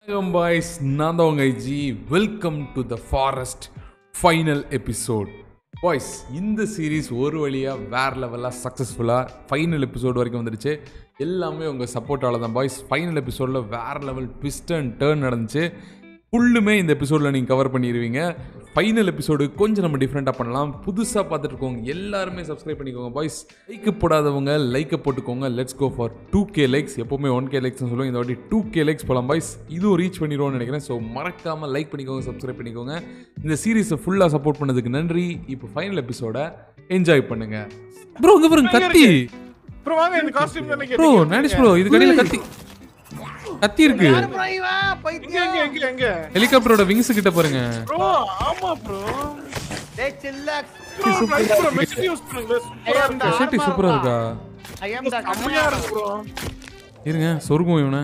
வணக்கம் பாய்ஸ் நான் தான் உங்கள் IG welcome to the forest final episode boys இந்த சீரீஸ் ஒரு வழியாக வேறு லெவலாக சக்ஸஸ்ஃபுல்லாக ஃபைனல் எபிசோட் வரைக்கும் வந்துடுச்சு எல்லாமே உங்கள் சப்போர்ட்டால தான் பாய்ஸ் ஃபைனல் எபிசோடில் வேறு லெவல் ட்விஸ்ட் அண்ட் டேர்ன் நடந்துச்சு ஃபுல்லுமே இந்த எபிசோடில் நீங்கள் கவர் பண்ணிடுவீங்க ஃபைனல் எபிசோடு கொஞ்சம் நம்ம டிஃப்ரெண்ட்டாக பண்ணலாம் புதுசாக பார்த்துட்டு இருக்கோங்க எல்லாருமே சப்ஸ்கிரைப் பண்ணிக்கோங்க பாய்ஸ் லைக்கு போடாதவங்க லைக்கை போட்டுக்கோங்க let's go for two K likes எப்போவுமே ஒன் கே லைக்ஸ்னு சொல்லுவோம் இந்த வாட்டி டூ கே லைக்ஸ் போகலாம் பாய்ஸ் இதுவும் ரீச் பண்ணிடுவோம்னு நினைக்கிறேன் ஸோ மறக்காமல் லைக் பண்ணிக்கோங்க சப்ஸ்கிரைப் பண்ணிக்கோங்க இந்த சீரீஸை ஃபுல்லாக சப்போர்ட் பண்ணதுக்கு நன்றி இப்போ ஃபைனல் எபிசோட என்ஜாய் பண்ணுங்க ப்ரோ இங்கே பாருங்க கத்தி ப்ரோ வாங்க இந்த காஸ்டியூம் தானே ப்ரோ கேட்டீங்க நாடிஸ் ப்ரோ இது கடையில் கத்தி கத்தி இருக்கு எங்க எங்க எங்க எங்க ஹெலிகாப்டரோட விங்ஸ் கிட்ட பாருங்க ப்ரோ ஆமா ப்ரோ டேய் chillax bro right bro machine use பண்ணுங்க சூப்பரா இருக்கு ஷர்ட்டி சூப்பரா இருக்கா ஐ அம் த செம்மையா இருக்கு ப்ரோ இருங்க சொருகும் இவனை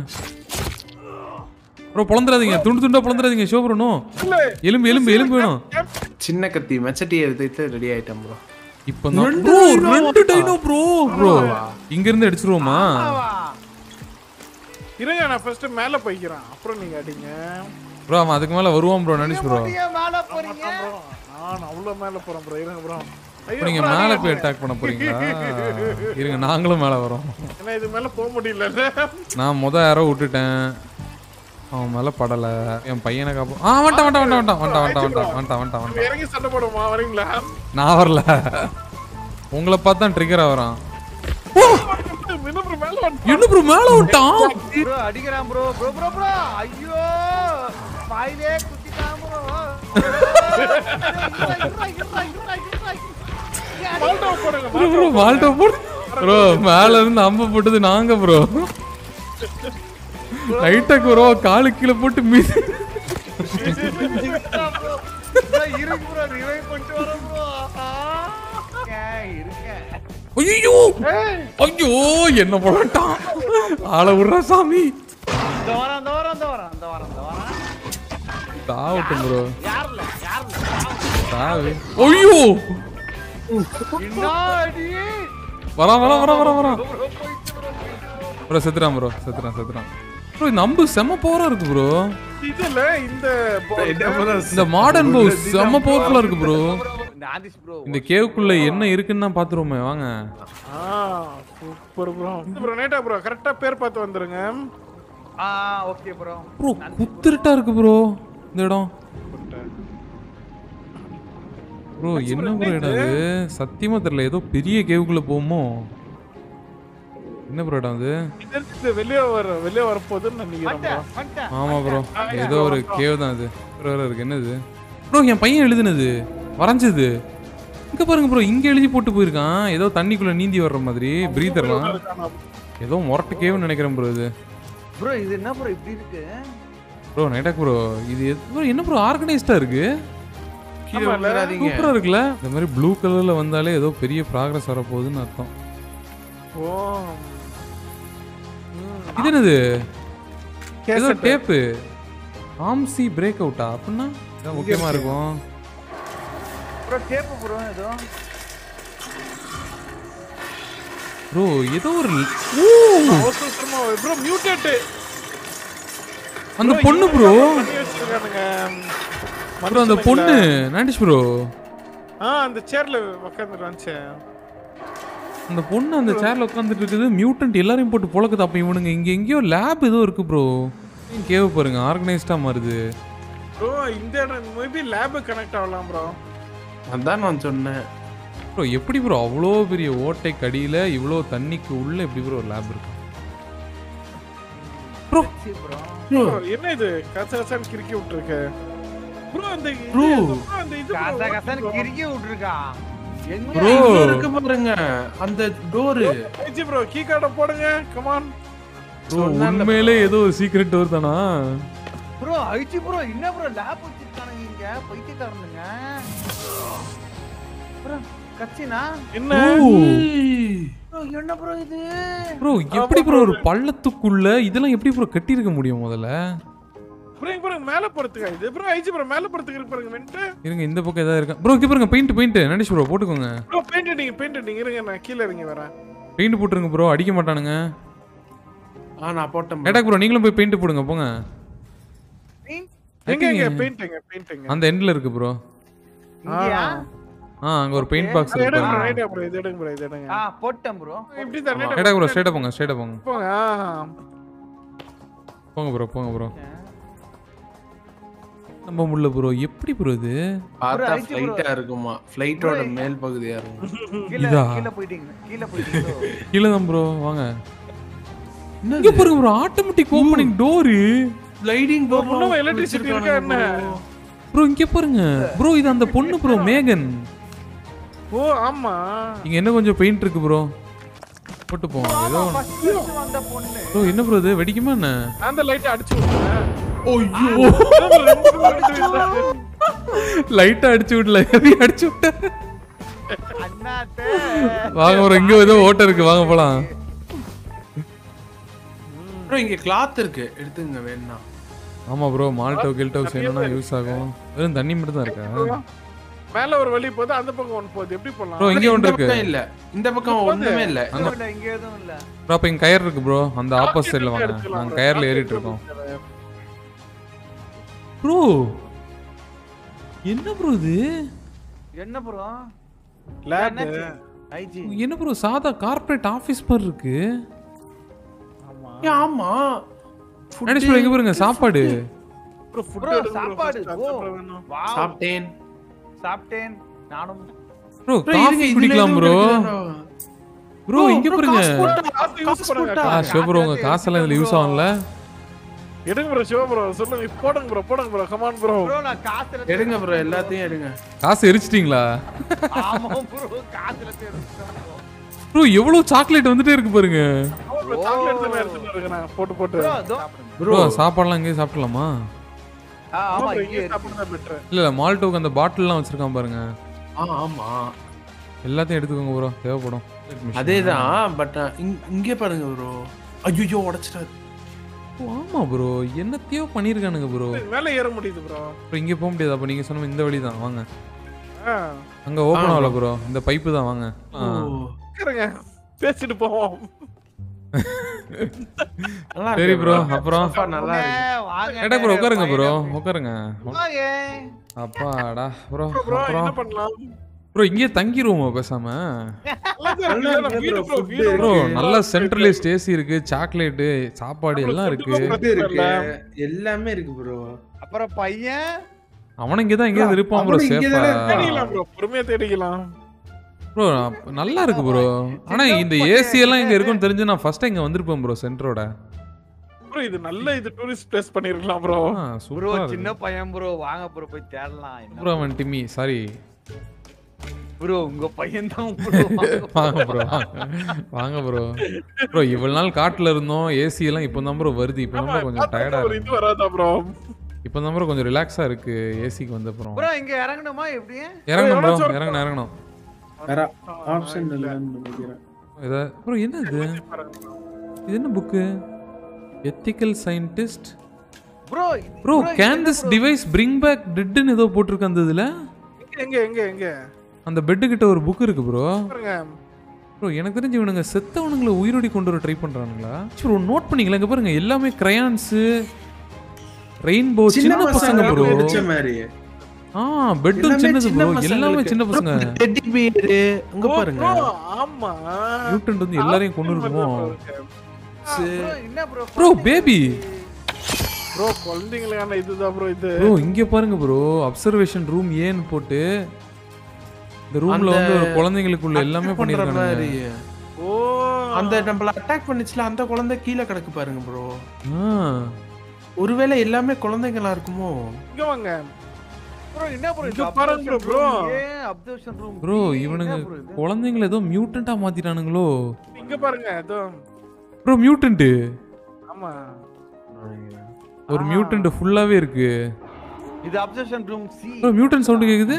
ப்ரோ பொழந்துடாதீங்க துண்டு துண்டா பொழந்துடாதீங்க ஷோ ப்ரோனோ இல்ல எலும்பு எலும்பு எலும்பு வேணும் சின்ன கத்தி மெச்சட்டி எடுத்துட்டு ரெடி ஆயிட்டேன் ப்ரோ இப்போ ப்ரோ ரெண்டு டைனோ ப்ரோ ப்ரோ இங்க இருந்து அடிச்சிருவோமா இருங்க நான் ஃபர்ஸ்ட் மேல போய்க்கிறேன் அப்புறம் நீங்க அடிங்க ப்ரோ அவன் அதுக்கு மேல வருவான் ப்ரோ நினைச்சு ப்ரோ ஏன் மேல போறீங்க ப்ரோ நான் அவ்வளவு மேல போறேன் ப்ரோ இருங்க ப்ரோ இப்போ நீங்க மேல போய் அட்டாக் பண்ண போறீங்களா இருங்க நாங்களும் மேல வரோம் ஏன்னா இது மேல போக முடியல நான் முத யாரோ விட்டுட்டேன் அவன் மேல படல என் பையனை காப்போம் ஆ வந்துட்டான் வந்துட்டான் வந்துட்டான் வந்துட்டான் வந்துட்டான் வந்துட்டான் வந்துட்டான் வந்துட்டான் இறங்கி சண்டை போடுமா வரீங்களா நான் வரல உங்களை பார்த்து தான் ட்ரிகர் ஆகிறான் இன்னும் ப்ரோ மேல வந்து என்ன ப்ரோ மேல விட்டான் ப்ரோ அடிக்கிறான் ப்ரோ ப்ரோ ப்ரோ ப்ரோ ஐயோ வாயிலே குத்திட்டான் ப்ரோ மால்டோ போடுங்க ப்ரோ ப்ரோ மால்டோ போடு ப்ரோ மேல இருந்து அம்ப போட்டது நாங்க ப்ரோ லைட்டா ப்ரோ காலு கீழே போட்டு மீது இருக்கு ப்ரோ ரிவைவ் பண்ணிட்டு வரேன் ப்ரோ இருக்கேன் ஐயோ ஐயோ என்ன போட்டான் ஆளை விடுறா சாமி இந்த வரேன் இந்த வரேன் இந்த வரேன் இந்த வரேன் இந்த வரேன் தாவட்டும் ப்ரோ யார்ல யார்ல தாவு ஐயோ என்ன அடி வரா வரா வரா வரா வரா ப்ரோ போயிட்டு ப்ரோ போயிட்டு ப்ரோ செத்துறான் ப்ரோ செத்துறான் செத்துறான் ப்ரோ இந்த அம்பு செம்ம பவரா இருக்கு ப்ரோ இதுல இந்த இந்த மாடர்ன் பவுஸ் செம்ம பவர்ஃபுல்லா இருக்கு ப்ரோ இந்த ஆதிஷ் ப்ரோ இந்த கேவுக்குள்ள என்ன இருக்குன்னு தான் பாத்துருவோமே வாங்க ஆ சூப்பர் ப்ரோ ப்ரோ நேட்டா ப்ரோ கரெக்டா பேர் பார்த்து வந்துருங்க ஆ ஓகே ப்ரோ ப்ரோ குத்துருட்டா இருக்கு ப்ரோ இந்த இடம் ப்ரோ என்ன ப்ரோ இடம் அது சத்தியமா தெரியல ஏதோ பெரிய கேவுக்குள்ள போகுமோ என்ன ப்ரோ இடம் அது இது இருந்து வெளியே வர வெளியே வரப்போகுதுன்னு நினைக்கிறேன் bro. வந்துட்டேன் ஆமா ப்ரோ ஏதோ ஒரு கேவ் தான் அது ப்ரோ இருக்கு என்னது ப்ரோ என் பையன் எழுதுனது வரைஞ்சது இங்க பாருங்க ப்ரோ இங்க எழுதி போட்டு போயிருக்கான் ஏதோ தண்ணிக்குள்ள நீந்தி வர்ற மாதிரி பிரீதர்லாம் ஏதோ முரட்டு கேவ்னு நினைக்கிறேன் ப்ரோ இது ப்ரோ இது என்ன ப்ரோ இப்படி இருக்கு ப்ரோ நைட்டாக் ப்ரோ இது எது- bro, என்ன ப்ரோ ஆர்கனைஸ்டா இருக்கு கீழே விழுந்துடாதீங்க சூப்பரா இருக்குல்ல இந்த மாதிரி ப்ளூ கலர்ல வந்தாலே ஏதோ பெரிய ப்ராக்ரஸ் வரப்போகுதுன்னு அர்த்தம் ஓ இது என்னது ஏதோ கேசட் டேப்பு ஆம்சி பிரேக் அவுட்டா அப்படின்னா இதான் முக்கியமா இருக்கும் ப்ரோ டேப் ப்ரோ ஏதோ ப்ரோ ஏதோ ஒரு ஓ அவசரமா ப்ரோ மியூட்டேட் அந்த பொண்ணு ப்ரோ பண்ணி வச்சிருக்கானுங்க ப்ரோ அந்த பொண்ணு நாண்டிஷ் ப்ரோ ஆ அந்த சேர்ல உட்காந்துருவான்ச்சே அந்த பொண்ணு அந்த சேர்ல உட்காந்துட்டு இருக்குது மியூட்டன்ட் எல்லாரையும் போட்டு பொழக்குது அப்ப இவனுங்க இங்க எங்கேயோ லேப் ஏதோ இருக்கு ப்ரோ கேவ பாருங்க ஆர்கனைஸ்டா மாறுது ப்ரோ இந்த இடம் மேபி லேப் கனெக்ட் ஆகலாம் ப்ரோ அதான் நான் சொன்னேன் ப்ரோ எப்படி ப்ரோ அவ்வளோ பெரிய ஓட்டை கடியில இவ்வளோ தண்ணிக்கு உள்ள எப்படி ப்ரோ லேப் இருக்கு ப்ரோ ப்ரோ என்ன இது கச கசன்னு கிறுக்கி விட்டுருக்க ப்ரோ அந்த இது- Bro. bro, அந்த இது bro, கச கசன்னு கிறுக்கி விட்டுருக்கான் எங்க ப்ரோ இங்க இருக்கு பாருங்க அந்த டோரு ஏச்சி ப்ரோ கீ கார்டை போடுங்க கமான் ப்ரோ உண்மையிலே ஏதோ ஒரு சீக்ரெட் டோர் தானா ப்ரோ ஐச்சி ப்ரோ என்ன ப்ரோ லேப் வச்சிருக்கானுங்க இங்க பைத்தியக்காரனுங்க ப்ரோ கச்சினா என்ன ப்ரோ என்ன ப்ரோ இது ப்ரோ எப்படி ப்ரோ ஒரு பள்ளத்துக்குள்ள இதெல்லாம் எப்படி ப்ரோ கட்டி இருக்க முடியும் முதல்ல ப்ரோ இங்க பாருங்க மேல போறதுக்கா இது ப்ரோ ஐச்சி ப்ரோ மேல போறதுக்கு இருக்கு பாருங்க வென்ட்டு இருங்க இந்த பக்கம் ஏதாவது இருக்கா ப்ரோ இங்க பாருங்க பெயிண்ட் பெயிண்ட் நடிச்சு ப்ரோ போட்டுக்கோங்க ப்ரோ பெயிண்ட் அடிங்க பெயிண்ட் அடிங்க இருங்க நான் கீழ இறங்கி வரேன் பெயிண்ட் போட்டுருங்க ப்ரோ அடிக்க மாட்டானுங்க ஆ நான் போட்டேன் bro. ஏட்டா ப்ரோ நீங்களும் போய் பெயிண்ட் போடுங்க போங்க எங்க எங்க பெயிண்டிங் பெயிண்டிங் அந்த எண்ட்ல இருக்கு ப்ரோ இங்கயா ஆ அங்க ஒரு பெயிண்ட் பாக்ஸ் இருக்கு எடுங்க பாருங்க. ரைட் ப்ரோ இது எடுங்க ப்ரோ இது எடுங்க ஆ போட்டேன் ப்ரோ இப்படி தான் ஸ்ட்ரைட்டா ப்ரோ ஸ்ட்ரைட்டா போங்க ஸ்ட்ரைட்டா போங்க போங்க ஆ. போங்க ப்ரோ போங்க ப்ரோ நம்ம முடியல ப்ரோ எப்படி ப்ரோ இது பார்த்தா bro, ஐச்சு bro. ஃப்ளைட்டா இருக்குமா ஃப்ளைட்டோட மேல் பகுதியா இருக்கும் கீழ இதா? கீழ போயிட்டீங்க கீழ போயிட்டீங்க கீழே தான் ப்ரோ வாங்க இங்க பாருங்க bro automatic opening door sliding முன்னவ electricity இருக்கா என்ன? ப்ரோ இங்க பாருங்க ப்ரோ இது அந்த பொண்ணு ப்ரோ மேகன் ஓ ஆமா இங்க என்ன கொஞ்சம் பெயிண்ட் இருக்கு ப்ரோ போட்டு போங்க ஏதோ ஃபர்ஸ்ட் ஃபர்ஸ்ட் வந்த பொண்ணு ப்ரோ என்ன ப்ரோ இது வெடிக்குமா என்ன அந்த லைட் அடிச்சு விட்டுறேன் லைட்டா அடிச்சு விடல ஹெவி அடிச்சு விட்ட அண்ணாத்தே வாங்க ப்ரோ இங்க ஏதோ ஓட்ட இருக்கு வாங்க போலாம் ப்ரோ இங்க கிளாத் இருக்கு எடுத்துங்க வேணா ஆமா ப்ரோ மால்டோ கில்டோ செய்யணும்னா யூஸ் ஆகும் வெறும் தண்ணி மட்டும் தான் இருக்கா மேல ஒரு வழி போகுது அந்த பக்கம் ஒன்று போகுது எப்படி ப்ரோ போலாம் இங்க ஒன்று இந்த இருக்கு பக்கம் இல்ல இந்த பக்கம் ஒண்ணுமே இல்ல எதுவும் இல்ல இங்க எதுவும் இல்ல ப்ரோ அப்ப இங்க கயர் இருக்கு ப்ரோ அந்த ஆப்போசிட் சைடுல வாங்க நாங்க கயர்ல ஏறிட்டு இருக்கோம் ப்ரோ என்ன ப்ரோ இது என்ன ப்ரோ லேப் ஐஜி என்ன ப்ரோ சாதா கார்ப்பரேட் ஆபீஸ் மாதிரி இருக்கு ஆமா ஏ, ஆமா நடிச்சு ப்ரோ இங்க பாருங்க சாப்பாடு ப்ரோ ஃபுட் ப்ரோ சாப்பாடு ஓ வேணும் வாவ் சாப்பிட்டேன் சாப்பிட்டேன் நானும் ப்ரோ Bro, இருங்க, காஃபி இதுல குடிக்கலாம் எதுவும் ப்ரோ கிடைக்குதாடா? ப்ரோ இங்க bro, பாருங்க காசு போட்டா, காசு காசு use பண்ணுங்க. போட்டா. ஆ ஷோ ப்ரோ உங்க காசெல்லாம் இதுல யூஸ் ஆகும்ல எடுங்க ப்ரோ சிவா ப்ரோ சொல்லுங்க இப்ப போடுங்க ப்ரோ போடுங்க ப்ரோ கமான் ப்ரோ ப்ரோ நான் காத்துல எடுங்க ப்ரோ எல்லாத்தையும் எடுங்க காசு எரிச்சிட்டீங்களா ஆமா ப்ரோ காத்துல தேடுறேன் ப்ரோ எவ்வளவு சாக்லேட் வந்துட்டே இருக்கு பாருங்க சாக்லேட் எல்லாம் எடுத்துட்டு இருக்கேன் போட்டு போட்டு ப்ரோ தோ ப்ரோ சாப்பாடுலாம் இங்கே சாப்பிடலாமா ஆ, ஆமா ஆமா இங்க இங்கே சாப்பிடுறதா பெட்டர் இல்ல இல்ல மால்டோக்கு அந்த பாட்டில்லாம் வச்சிருக்கான் பாருங்க ஆ, ஆமா எல்லாத்தையும் எடுத்துக்கோங்க ப்ரோ தேவைப்படும் அதேதான் பட் இங்கே பாருங்க ப்ரோ ஐயோ உடைச்சிட்டாரு ஓ, ஆமா ப்ரோ என்னத்தையோ பண்ணிருக்கானுங்க ப்ரோ மேல ஏற முடியுது ப்ரோ ப்ரோ இங்க போக முடியாது அப்ப நீங்க சொன்ன இந்த வழி தான் வாங்க ஆ அங்க ஓபன் ஆகல ப்ரோ இந்த பைப்பு தான் வாங்க ஆ. உட்காருங்க பேசிட்டு போவோம் நல்லா சரி இருக்கு ப்ரோ அப்புறம் sofa நல்லா இருக்கு வாங்க கேட்டா ப்ரோ உட்காருங்க ப்ரோ உட்காருங்க வாங்க அப்பாடா ப்ரோ ப்ரோ அப்புறம் என்ன பண்ணலாம் ப்ரோ இங்கேயே தங்கிருவோமா பேசாம நல்லா தான் இருக்கு. நல்லா வீடு இருக்கு bro, bro, வீடு ப்ரோ bro. நல்ல சென்ட்ரலைஸ்ட் ஏசி இருக்கு சாக்லேட்டு சாப்பாடு எல்லாம் இருக்கு Food இருக்கு எல்லாமே இருக்கு ப்ரோ அப்புறம் பையன் அவன் இங்கே தான் எங்கேயாவது இருப்பான் ப்ரோ அவனும் இங்கே சேஃபா தானே இருக்கான். தேடிக்கலாம் ப்ரோ பொறுமையா தேடிக்கலாம் ப்ரோ நல்லா இருக்கு ப்ரோ ஆனா இந்த ஏசி எல்லாம் இங்க இருக்கும்னு தெரிஞ்சு நான் ஃபர்ஸ்ட் இங்க வந்திருப்பேன் ப்ரோ சென்டரோட ப்ரோ இது நல்ல இது டூரிஸ்ட் பிளேஸ் பண்ணிருக்கலாம் ப்ரோ ப்ரோ சூப்பரா சின்ன பையன் ப்ரோ வாங்க ப்ரோ போய் தேடலாம் என்ன ப்ரோ அவன் டிம்மி சாரி ப்ரோ உங்க பையன் தான் ப்ரோ வாங்க ப்ரோ வாங்க ப்ரோ ப்ரோ இவ்வளவு நாள் காட்டுல இருந்தோம் ஏசி எல்லாம் இப்போ தான் ப்ரோ வருது இப்போ தான் கொஞ்சம் டயர்டா ஒரு இருக்கு இது வராதா ப்ரோ இப்போ தான் ப்ரோ கொஞ்சம் ரிலாக்ஸா இருக்கு ஏசிக்கு வந்த அப்புறம் ப்ரோ இங்க இறங்கணுமா எப்படி இறங்கணும் ப்ரோ எவ்வளவு இறங்கணும் இறங்கணும் வேற ஆப்ஷன் இல்லைன்னு நினைக்கிறேன் இதை ப்ரோ என்ன இது இது என்ன book ethical scientist bro bro can this device bring back டெட்னு ஏதோ போட்டிருக்கு அந்த இதுல எங்க எங்க எங்க அந்த பெட்டு கிட்ட ஒரு புக் இருக்கு ப்ரோ பாருங்க ப்ரோ எனக்கு தெரிஞ்சு இவனுங்க செத்தவனுங்களை உயிரோடி கொண்டு வர ட்ரை பண்றானுங்களா ப்ரோ நோட் பண்ணிங்களா இங்க பாருங்க எல்லாமே கிரையான்ஸ் ரெயின்போ சின்ன பசங்க ப்ரோ பிடிச்ச மாதிரி ஆ பெட்டும் எல்லாமே சின்னது சின்ன ப்ரோ எல்லாமே பசங்களுக்கு. சின்ன பசங்க டெட்டி பியர் அங்க ஓ, பாருங்க bro, ஆமா நியூட்டன் வந்து எல்லாரையும் கொண்டு இருக்குமோ ப்ரோ என்ன ப்ரோ ப்ரோ பேபி ப்ரோ குழந்தைங்களுக்கான இதுதான் ப்ரோ இது ப்ரோ இங்க பாருங்க ப்ரோ அப்சர்வேஷன் ரூம் ஏன்னு போட்டு இந்த ரூம்ல அந்த வந்து ஒரு குழந்தைங்களுக்குள்ள எல்லாமே பண்ற பண்ணிருக்காங்க மாதிரி ஓ அந்த நம்மள அட்டாக் பண்ணுச்சுல அந்த குழந்தை கீழே கிடக்கு பாருங்க ப்ரோ ஆ ஒருவேளை எல்லாமே குழந்தைங்களா இருக்குமோ இங்க வாங்க ப்ரோ என்ன ப்ரோ இங்க பாருங்க bro. ஏன் அப்சர்வேஷன் ரூம் ப்ரோ இவனுங்க குழந்தைங்களை ஏதோ மியூட்டண்டா மாத்திட்டானுங்களோ இங்க பாருங்க இதோ ப்ரோ மியூட்டன்ட் ஆமா ஒரு மியூட்டன்ட் ஃபுல்லாவே இருக்கு இது அப்சர்வேஷன் ரூம் சி ப்ரோ மியூட்டன் சவுண்ட் கேக்குது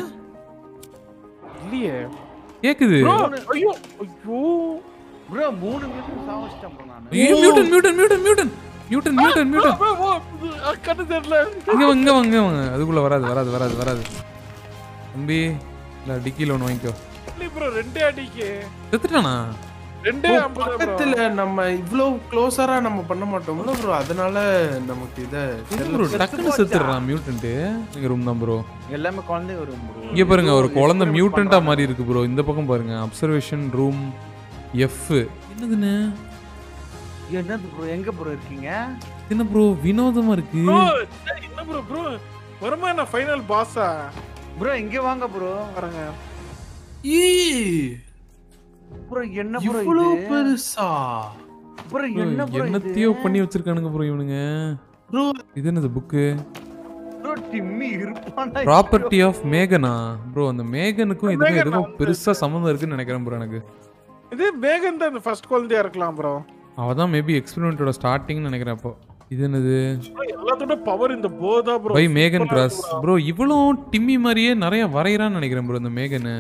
இல்லையே கேக்குது ப்ரோ ஐயோ ஐயோ ப்ரோ மூணு நிமிஷம் சாவச்சிட்டேன் ப்ரோ நான் ஐயோ mutant mutant mutant mutant mutant mutant mutant bro, bro, அ, கண்ணு தெரியல இங்க வாங்க இங்க வாங்க இங்க வாங்க அதுக்குள்ள வராது வராது வராது வராது தம்பி இல்ல டிக்கில ஒன்று வாங்கிக்கோ ப்ரோ ரெண்டே அடிக்கு செத்துட்டானா ரெண்டே bro, ஐம்பது bro. பக்கத்துல நம்ம இவ்ளோ க்ளோஸரா நம்ம பண்ண மாட்டோம்ல ப்ரோ அதனால நமக்கு இத ப்ரோ டக்குன்னு செத்துடுறான் மியூட்டன்ட்டு இங்க ரூம் தான் ப்ரோ எல்லாமே குழந்தை வரும் ப்ரோ இங்க பாருங்க ஒரு குழந்தை மியூட்டண்டா மாதிரி இருக்கு ப்ரோ இந்த பக்கம் பாருங்க அப்சர்வேஷன் ரூம் எஃப் என்னதுன்னு என்னது ப்ரோ எங்க ப்ரோ இருக்கீங்க என்ன ப்ரோ வினோதமா இருக்கு Bro, என்ன ப்ரோ ப்ரோ வருமா என்ன ஃபைனல் பாஸா ப்ரோ இங்க வாங்க ப்ரோ பாருங்க ஈ ப்ரோ என்ன ப்ரோ இவ்ளோ இது பெருசா ப்ரோ Bro, என்ன ப்ரோ என்னத்தையோ பண்ணி வச்சிருக்கானுங்க ப்ரோ இவனுங்க ப்ரோ இது என்னது புக்கு ப்ரோ டிம்மி இருப்பானா ப்ராப்பர்ட்டி ஆஃப் மேகனா ப்ரோ அந்த மேகனுக்கும் இதுக்கும் மேகனா எதுவும் வந்து- பெருசா சம்மந்தம் இருக்குன்னு நினைக்கிறேன் ப்ரோ எனக்கு இது மேகன் தான் இந்த ஃபர்ஸ்ட் குழந்தையா இருக்கலாம் ப்ரோ அவ தான் மேபி எக்ஸ்பெரிமெண்ட்டோட ஸ்டார்டிங்னு நினைக்கிறேன் அப்போ இது என்னது எல்லாத்தோட பவர் இந்த போதா bro by Megan cross bro இவளும் டிம்மி மாதிரியே நிறைய வரைகிறான்னு நினைக்கிறேன் ப்ரோ இந்த மேகனு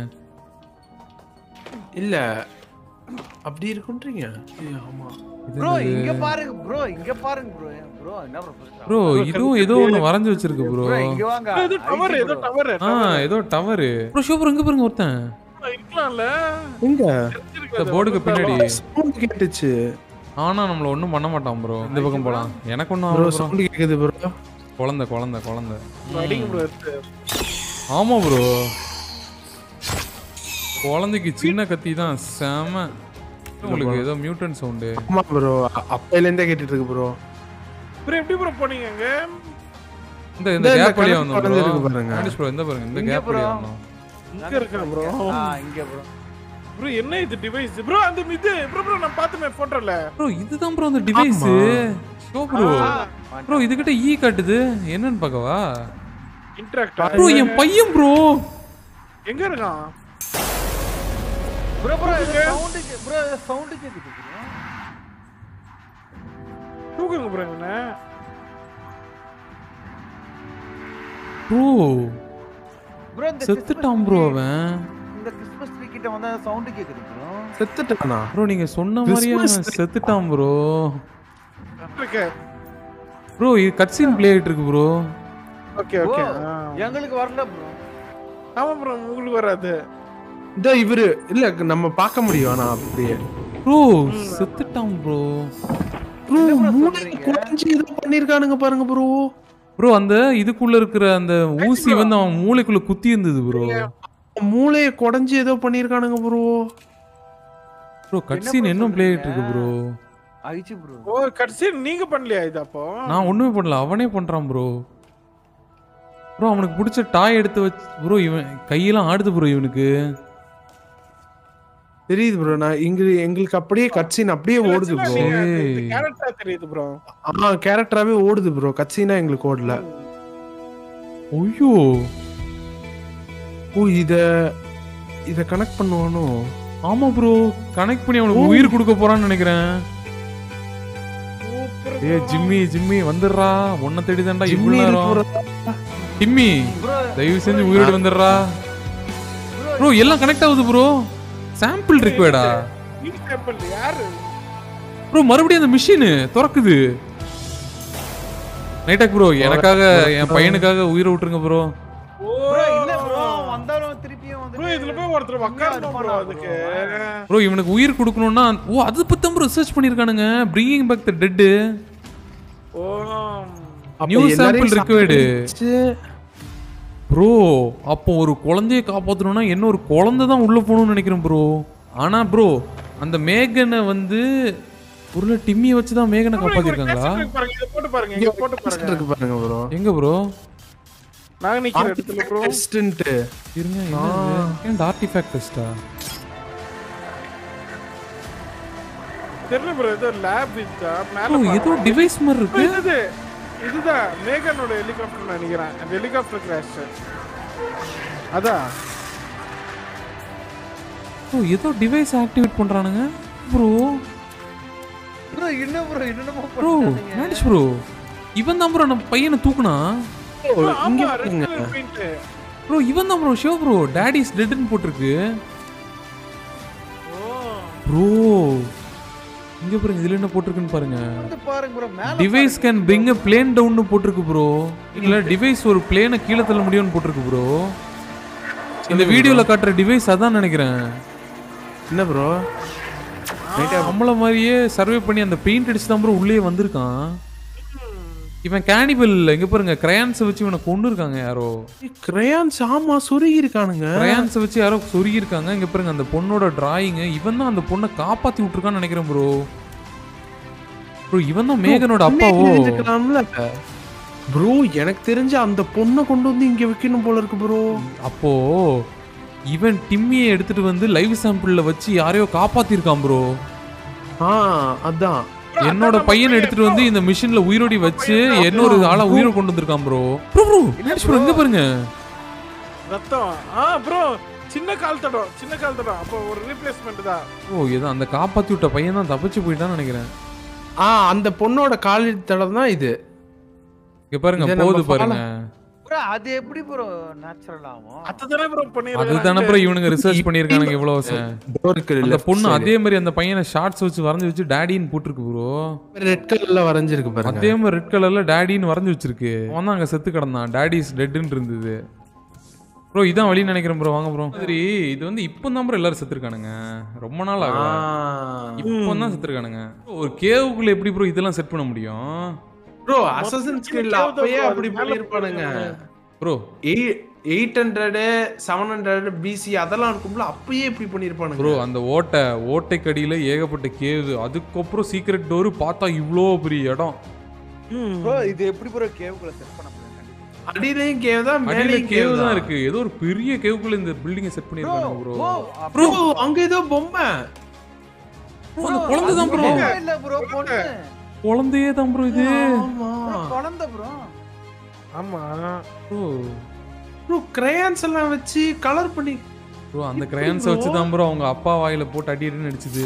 இல்ல அப்படி இருக்குன்றீங்க ஏய், ஆமா இது ப்ரோ இங்க பாருங்க ப்ரோ இங்க பாருங்க ப்ரோ ப்ரோ என்ன ப்ரோ ப்ரோ இதுவும் ஏதோ ஒன்று வரைஞ்சு வச்சிருக்கு ப்ரோ ப்ரோ இங்க வாங்க ஏதோ டவர் ஏதோ டவர் ஆ ஏதோ டவரு ப்ரோ ஷோ இங்க பாருங்க ஒருத்தன் இருக்கலாம்ல எங்க இந்த போர்டுக்கு பின்னாடி சவுண்ட் கேட்டுச்சு ஆனா நம்மள ஒண்ணும் பண்ண மாட்டான் ப்ரோ இந்த பக்கம் போலாம் எனக்கு ஒன்றும் ப்ரோ ஆகல bro. சவுண்ட் கேக்குது ப்ரோ குழந்தை குழந்தை குழந்தை அடிங்க ப்ரோ எடுத்து ஆமா ப்ரோ குழந்தைக்கு சின்ன கத்தி தான் செம உங்களுக்கு ஏதோ மியூட்டன் சவுண்டு ஆமா ப்ரோ அப்பையில இருந்தே கேட்டுட்டு இருக்கு ப்ரோ ப்ரோ எப்படி ப்ரோ போனீங்க அங்க இந்த இந்த இந்த கேப் வழியா கணக்கு வந்தோம் குழந்தை ப்ரோ இருக்கு பாருங்க. மாடிஷ் ப்ரோ இந்த பாருங்க இந்த இங்க கேப் bro. வழியா வந்தோம் இங்க இருக்கா ப்ரோ ஆ இங்க ப்ரோ ப்ரோ என்ன இது டிவைஸ் ப்ரோ அந்த இது ப்ரோ ப்ரோ நான் பார்த்தமே போட்டோல ப்ரோ இதுதான் ப்ரோ அந்த டிவைஸ் ஷோ ப்ரோ ப்ரோ இதுகிட்ட ஈ காட்டுது என்னன்னு பார்க்கவா இன்டராக்ட் ப்ரோ என் பையன் ப்ரோ எங்க இருக்கான் bro bro sound bro sound கேக்குது ப்ரோ தூக்குங்க ப்ரோ என்ன ப்ரோ ப்ரோ இந்த செத்துட்டான் ப்ரோ அவன் இந்த கிறிஸ்மஸ் ட்ரீ கிட்ட வந்தா சவுண்ட் கேக்குது ப்ரோ செத்துட்டானா ப்ரோ நீங்க சொன்ன மாதிரியே அவன் Christmas tree. செத்துட்டான் ப்ரோ ஓகே ப்ரோ இது கட்சீன் ப்ளே ஆயிட்டு இருக்கு ப்ரோ ஓகே ஓகே எங்களுக்கு வரல ப்ரோ ஆமா ப்ரோ உங்களுக்கு வராது இந்த இவரு இல்ல நம்ம பார்க்க முடியும் ஆனா அப்படியே ப்ரோ செத்துட்டான் ப்ரோ ப்ரோ மூளை குறைஞ்சு ஏதோ பண்ணிருக்கானுங்க பாருங்க ப்ரோ ப்ரோ அந்த இதுக்குள்ள இருக்கிற அந்த ஊசி வந்து அவன் மூளைக்குள்ள குத்தி இருந்தது ப்ரோ மூளையை குடைஞ்சு ஏதோ பண்ணிருக்கானுங்க ப்ரோ ப்ரோ கட்சீன் இன்னும் ப்ளே ஆயிட்டு இருக்கு ப்ரோ ஆயிச்சு ப்ரோ ஓ கடைசி நீங்க பண்ணலையா இது அப்போ நான் ஒண்ணுமே பண்ணல அவனே பண்றான் ப்ரோ ப்ரோ அவனுக்கு பிடிச்ச டாய் எடுத்து வச்சு ப்ரோ இவன் கையெல்லாம் ஆடுது ப்ரோ இவனுக்கு தெரியுது ப்ரோ நான் இங்க எங்களுக்கு அப்படியே கட்சின் அப்படியே ஓடுது ப்ரோ ஏய். கேரக்டரா தெரியுது ப்ரோ ஆமா கேரக்டராவே ஓடுது ப்ரோ கட்சினா எங்களுக்கு ஓடல ஐயோ ஓ இத இத கனெக்ட் பண்ணுவானோ ஆமா ப்ரோ கனெக்ட் பண்ணி அவனுக்கு உயிர் கொடுக்க போறான்னு நினைக்கிறேன் ஏ ஜிம்மி ஜிம்மி வந்துடுறா உன்னை தேடி தான்டா இவ்வளவு நேரம் டிம்மி ப்ரோ தயவு செஞ்சு உயிரோடு வந்துடுறா ப்ரோ எல்லாம் கனெக்ட் ஆகுது ப்ரோ சாம்பிள் ரிக்வேர்டா நீங்க சாம்பிள் யாரு ப்ரோ மறுபடியும் அந்த மிஷின் திறக்குது நைட்டாக் ப்ரோ எனக்காக என் பையனுக்காக உயிரை விட்டுருங்க ப்ரோ ஓ ப்ரோ இல்ல ப்ரோ வந்தாலும் திருப்பியும் வந்து ப்ரோ இதுல போய் ஒருத்தர் உட்காரணும் ப்ரோ அதுக்கு ப்ரோ இவனுக்கு உயிர் கொடுக்கணும்னா ஓ அது பத்தி தான் ப்ரோ ரிசர்ச் பண்ணியிருக்கானுங்க பிரிங்கிங் பேக் த டெட்டு ஓ New sample required. required bro அப்போ ஒரு குழந்தைய காப்பாற்றணும்னா என்ன ஒரு குழந்தை தான் உள்ள போகணும்னு நினைக்கிறேன் ப்ரோ ஆனா ப்ரோ அந்த மேகனை வந்து ஒரு டிம்மியை வச்சு தான் மேகனை காப்பாத்திருக்காங்களா பாருங்க இத போட்டு பாருங்க இங்க போட்டு பாருங்க இருக்கு பாருங்க ப்ரோ எங்க ப்ரோ நாங்க நிக்கிற இடத்துல ப்ரோ டெஸ்டன்ட் இருங்க என்ன ஆர்டிஃபேக்ட் டெஸ்டா தெரியல ப்ரோ ஏதோ லேப் இதுதா மேல ப்ரோ பாருங்க. ஏதோ டிவைஸ் மாதிரி இருக்கு இது இதுதான் மேகனோட ஹெலிகாப்டர் நினைக்கிறேன் அந்த ஹெலிகாப்டர் கிராஷ் அதான் ப்ரோ ஏதோ டிவைஸ் ஆக்டிவேட் பண்றானுங்க ப்ரோ ப்ரோ என்ன ப்ரோ என்னமோ ப்ரோ மேடிஷ் ப்ரோ இவன் தான் ப்ரோ நம்ம பையனை தூக்குனா ஆமா ரெட் கலர் பெயிண்ட் ப்ரோ இவன் தான் ப்ரோ ஷோ ப்ரோ டேடிஸ் டெட்னு போட்டிருக்கு ஓ ப்ரோ இங்க பாருங்க இதுல என்ன போட்டிருக்குன்னு பாருங்க வந்து பாருங்க ப்ரோ மேல device can bring a plane டவுன்னு போட்டிருக்கு ப்ரோ இல்ல டிவைஸ் ஒரு பிளேனை கீழே தள்ள முடியும்னு போட்டிருக்கு ப்ரோ இந்த வீடியோல காட்டுற டிவைஸ் அதான் நினைக்கிறேன் என்ன ப்ரோ நம்மள மாதிரியே சர்வே பண்ணி அந்த பெயிண்ட் அடிச்சு தான் ப்ரோ உள்ளே வந்திருக்கான் இவன் கேனிபல் இங்க பாருங்க கிரையான்ஸை வச்சு இவனை கொண்டு இருக்காங்க யாரோ கிரையான்ஸ் ஆமா சொருகி இருக்கானுங்க கிரையான்ஸை வச்சு யாரோ சொருகி இருக்காங்க இங்க பாருங்க அந்த பொண்ணோட டிராயிங் இவன் தான் அந்த பொண்ணை காப்பாத்தி விட்டுருக்கான்னு நினைக்கிறேன் ப்ரோ ப்ரோ இவன் தான் மேகனோட அப்பாவோ தெரிஞ்சுக்கலாம்ல ப்ரோ எனக்கு தெரிஞ்சு அந்த பொண்ணை கொண்டு வந்து இங்க வைக்கணும் போல இருக்கு ப்ரோ அப்போ இவன் டிம்மியை எடுத்துட்டு வந்து லைவ் சாம்பிள்ல வச்சு யாரையோ காப்பாத்திருக்கான் ப்ரோ ஆ அதான் என்னோட பையனை எடுத்துட்டு வந்து இந்த மிஷின்ல உயிரோடி வச்சு இன்னொரு ஆளா உயிரை கொண்டு வந்திருக்கான் ப்ரோ ப்ரோ ப்ரோ ப்ரோ எங்க பாருங்க ரத்தம் ஆ ப்ரோ சின்ன கால் தடம் சின்ன கால் தடம் அப்போ ஒரு ரீப்ளேஸ்மெண்ட் தான் ஓ ஏதோ அந்த காப்பாத்தி விட்ட பையன் தான் தப்பிச்சு போயிட்டான்னு நினைக்கிறேன் ஆ அந்த பொண்ணோட காலில் தடம் தான் இது இங்க பாருங்க இதை நம்ம போகுது பாருங்க ப்ரோ அது எப்படி ப்ரோ நேச்சுரல் ஆகும் அதுதானே ப்ரோ பண்ணிருக்காங்க அதுதானே ப்ரோ இவனுங்க ரிசர்ச் பண்ணிருக்கானுங்க இவ்வளவு வருஷம். ப்ரோ இருக்கு அந்த பொண்ணு அதே மாதிரி அந்த பையனை ஷார்ட்ஸ் வச்சு வரைஞ்சு வச்சு டேடின்னு போட்டிருக்கு ப்ரோ ரெட் கலர்ல வரைஞ்சிருக்கு பாருங்க அதே மாதிரி ரெட் கலர்ல டேடின்னு வரைஞ்சு வச்சிருக்கு அவன் தான் அங்க செத்து கிடந்தான் டேடி இஸ் டெட்னு இருந்தது ப்ரோ இதான் வழி நினைக்கிறேன் ப்ரோ வாங்க ப்ரோ சரி இது வந்து இப்போ தான் ப்ரோ எல்லாரும் செத்துருக்கானுங்க ரொம்ப நாள் ஆகும் இப்போ தான் செத்துருக்கானுங்க ஒரு கேவுக்குள்ள எப்படி ப்ரோ இதெல்லாம் செட் பண்ண முடியும் ப்ரோ அசசன்ஸ் ஸ்கில் அப்பயே அப்படி பண்ணிருப்பானுங்க bro eight hundred seven hundred PC அதெல்லாம் இருக்கும்ல அப்பயே இப்படி பண்ணிருப்பானுங்க ப்ரோ அந்த ஓட்டை ஓட்டைக்கடியில ஏகப்பட்ட கேவு அதுக்கப்புறம் சீக்ரெட் டோர் பார்த்தா இவ்வளோ பெரிய இடம் ப்ரோ இது எப்படி ப்ரோ கேவுக்குள்ள செட் பண்ண முடியும் கண்டிப்பா அடியிலையும் கேவ் தான் அடியில மேலேயும் கேவு கேவ் தான் தான் இருக்கு ஏதோ ஒரு பெரிய கேவுக்குள்ள இந்த பில்டிங்கை செட் பண்ணிருக்காங்க ப்ரோ ஓ ப்ரோ அங்க ஏதோ பொம்மை அந்த குழந்தை தான் ப்ரோ இல்ல ப்ரோ பொண்ணு குழந்தையே தான் ப்ரோ இது ஆமா குழந்தை ப்ரோ ஆமா ப்ரோ ப்ரோ கிரையான்ஸ் எல்லாம் வச்சு கலர் பண்ணி ப்ரோ அந்த கிரையான்ஸை வச்சு தான் ப்ரோ அவங்க அப்பா வாயில போட்டு அடி அடின்னு அடிச்சுது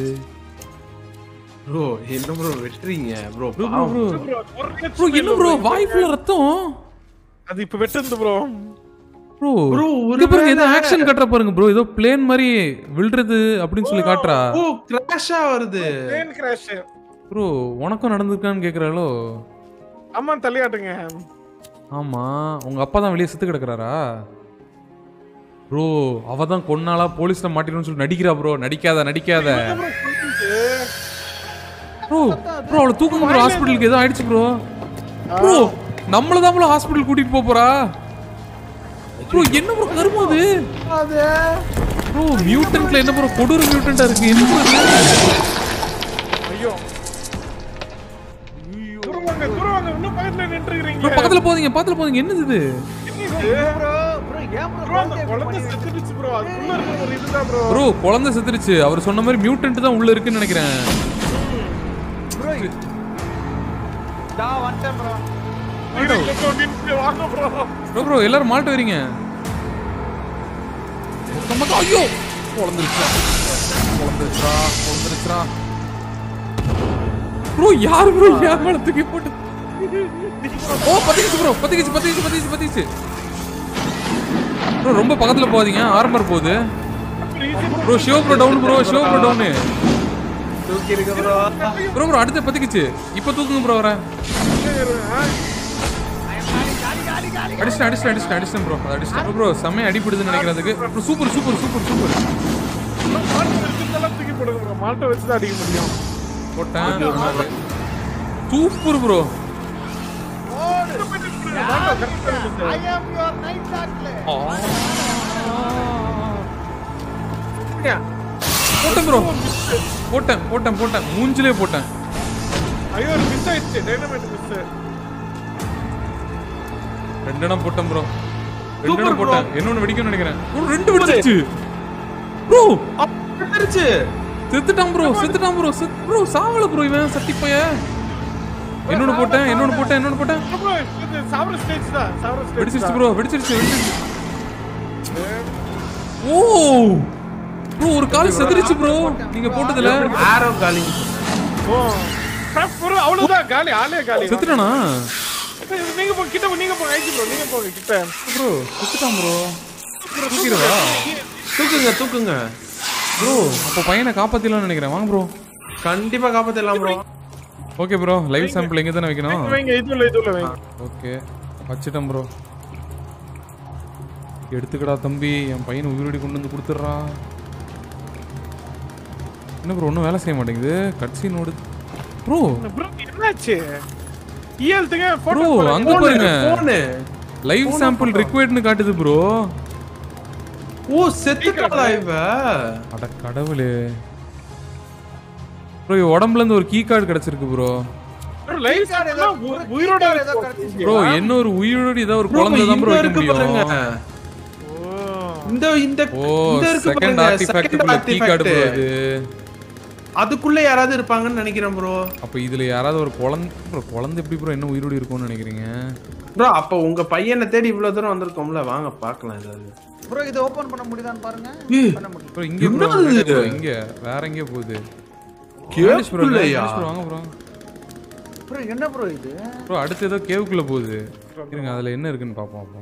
ப்ரோ என்ன ப்ரோ வெட்டுறீங்க bro bro bro bro bro ஒரு ப்ரோ என்ன ப்ரோ வாய் ஃபுல்லா ரத்தம் அது இப்ப வெட்டுறது ப்ரோ ப்ரோ ப்ரோ இங்க பாருங்க ஏதோ ஒரு ஆக்ஷன் காட்டுற பாருங்க ப்ரோ ஏதோ பிளேன் மாதிரி விழுறது அப்படின்னு சொல்லி காட்டுறா ஓ கிராஷா வருது பிளேன் கிராஷ் ப்ரோ உனக்கும் நடந்திருக்கான்னு கேக்குறாளோ ஆமா தலையாட்டுங்க ஆமா உங்க அப்பா தான் வெளியே செத்து கிடக்குறாரா ப்ரோ அவ தான் கொன்னாலா போலீஸ்ல மாட்டிக்கணும்னு சொல்லி நடிக்கிறா ப்ரோ நடிக்காத நடிக்காத ப்ரோ ப்ரோ அவளை தூக்குங்க ப்ரோ ஹாஸ்பிட்டலுக்கு ஏதோ ஆயிடுச்சு ப்ரோ ப்ரோ நம்மள தான் ப்ரோ ஹாஸ்பிட்டல் கூட்டிட்டு போப் போறா ப்ரோ என்ன ப்ரோ கருமம் அது ப்ரோ மியூட்டன்ட்ல என்ன ப்ரோ கொடூர மியூட்டன்ட்டா இருக்கு என்ன bro இது? ஐயோ தூரம் வாங்க தூரம் வாங்க இன்னும் பக்கத்துல நின்றுக்கிறீங்க ப்ரோ பக்கத்துல போதீங்க பக்கத்துல போதீங்க என்னது இது ப்ரோ ப்ரோ ஏன் ப்ரோ ப்ரோ அந்த குழந்தை செத்துடுச்சு ப்ரோ அதுக்குள்ள இருக்க ஒரு இதுதான் ப்ரோ ப்ரோ குழந்தை செத்துருச்சு அவர் சொன்ன மாதிரி மியூட்டன்ட் தான் உள்ள இருக்குன்னு நினைக்கிறேன் ப்ரோ தா வந்துட்டேன் ப்ரோ வாங்க ப்ரோ ப்ரோ ப்ரோ எல்லாரும் மால்ட்டு வரீங்க மொத்தம் மொத்தம் ஐயோ குழந்துருச்சா குழந்துருச்சா குழந்துருச்சா ப்ரோ யார் ப்ரோ யார் மேல தூக்கி போட்டு ஓ பத்திக்கிச்சு ப்ரோ பத்திக்கிச்சு பத்திக்கிச்சு பத்திக்கிச்சு பத்திக்கிச்சு ப்ரோ ரொம்ப பக்கத்துல போகாதீங்க ஆர்மர் போகுது bro show bro down bro show bro down தூக்கி இருக்கு ப்ரோ ப்ரோ ப்ரோ அடுத்து பத்திக்கிச்சு இப்போ தூக்குங்க ப்ரோ வர அடிச்சிட்டேன் அடிச்சிட்டேன் அடிச்சிட்டேன் அடிச்சிட்டேன் ப்ரோ அடிச்சிட்டேன் ப்ரோ செம்மையா அடிப்படுதுன்னு நினைக்கிறதுக்கு bro super super super super மாட்டை வச்சு தூக்கி போடுங்க ப்ரோ மாட்டை வச்சு தான் அடிக்க முடியும் போட்டேன் super bro I am your night டாக்ல போட்டேன் ப்ரோ போட்டேன் போட்டேன் போட்டேன் மூஞ்சிலே போட்டேன் ஐயோ ஒரு மிஸ் ஆயிடுச்சு டைனமைட் மிஸ் ரெண்டு இடம் போட்டேன் ப்ரோ ரெண்டு Super இடம் bro. போட்டேன் இன்னொன்னு வெடிக்கும்னு நினைக்கிறேன் ப்ரோ ரெண்டு வெடிச்சிருச்சு ப்ரோ வந்துருச்சு செத்துட்டான் ப்ரோ செத்துட்டான் ப்ரோ செத் ப்ரோ சாவல ப்ரோ இவன் சட்டி பைய இன்னொன்னு போட்டேன் இன்னொன்னு போட்டேன் இன்னொன்னு போட்டேன் ப்ரோ இது சாவர ஸ்டேஜ் தான் சாவர ஸ்டேஜ் வெடிச்சிருச்சு ப்ரோ வெடிச்சிருச்சு வெடிச்சிருச்சு ஓ ப்ரோ ஒரு கால் செத்துருச்சு ப்ரோ நீங்க போட்டதுல ஆரோ காலிங் ஓ ப்ரோ அவ்வளவுதான் காலி ஆளே காலி செத்துட்டானா நீங்க போ கிட்ட போ, நீங்க போங்க ஐஜி ப்ரோ நீங்க போங்க கிட்ட ப்ரோ செத்துட்டான் ப்ரோ தூக்கிடுவா தூக்குங்க தூக்குங்க ப்ரோ அப்போ பையனை காப்பாத்திடலாம்னு நினைக்கிறேன் வாங்க ப்ரோ கண்டிப்பா காப்பாத்திடலாம் bro okay bro live sample எங்க தானே வைக்கணும் வைங்க இதுல இதுல வைங்க ஓகே வச்சிட்டேன் ப்ரோ எடுத்துக்கடா தம்பி என் பையனை உயிரோடி கொண்டு வந்து கொடுத்துட்றா என்ன ப்ரோ ஒன்றும் வேலை செய்ய மாட்டேங்குது கட்சி நோடு ப்ரோ ப்ரோ என்னாச்சு இயல்த்துங்க ப்ரோ போட்டோ அங்க பாருங்க போனு லைவ் சாம்பிள் ரிக்வயர்ட்னு காட்டுது ப்ரோ ஓ செத்துட்டாளா இவ அட கடவுளே ப்ரோ உடம்புல இருந்து ஒரு கீ கார்டு கிடைச்சிருக்கு ப்ரோ ப்ரோ லைவ் card ஏதோ- ஒரு key உயிரோட card ஏதோ கிடைச்சிச்சு. ப்ரோ என்ன ஒரு உயிரோடு ஏதோ ஒரு Bro, குழந்தை தான் ப்ரோ இங்க வைக்க இருக்கு முடியும் பாருங்க இந்த இந்த ஓ இந்த இருக்கு செகண்ட் பாருங்க artifact second key card bro artifact இது அதுக்குள்ள யாராவது இருப்பாங்கன்னு நினைக்கிறேன் ப்ரோ அப்ப இதுல யாராவது ஒரு குழந்தை ப்ரோ குழந்தை எப்படி ப்ரோ என்ன உயிரோடு இருக்கும்னு நினைக்கிறீங்க ப்ரோ அப்ப உங்க பையனை தேடி இவ்வளவு தூரம் வந்திருக்கோம்ல வாங்க பார்க்கலாம் ஏதாவது ப்ரோ இதை ஓபன் பண்ண முடியுதான்னு பாருங்க ஏய், பண்ண முடியும் ப்ரோ இங்க ப்ரோ என்னது இது? இங்க வேற எங்கே போகுது கேக்குள்ளயா? ப்ரோ வாங்க ப்ரோ ப்ரோ என்ன ப்ரோ இது ப்ரோ அடுத்து ஏதோ கேவுக்குள்ள போகுது இருங்க அதுல என்ன இருக்குன்னு பாப்போம் அப்போ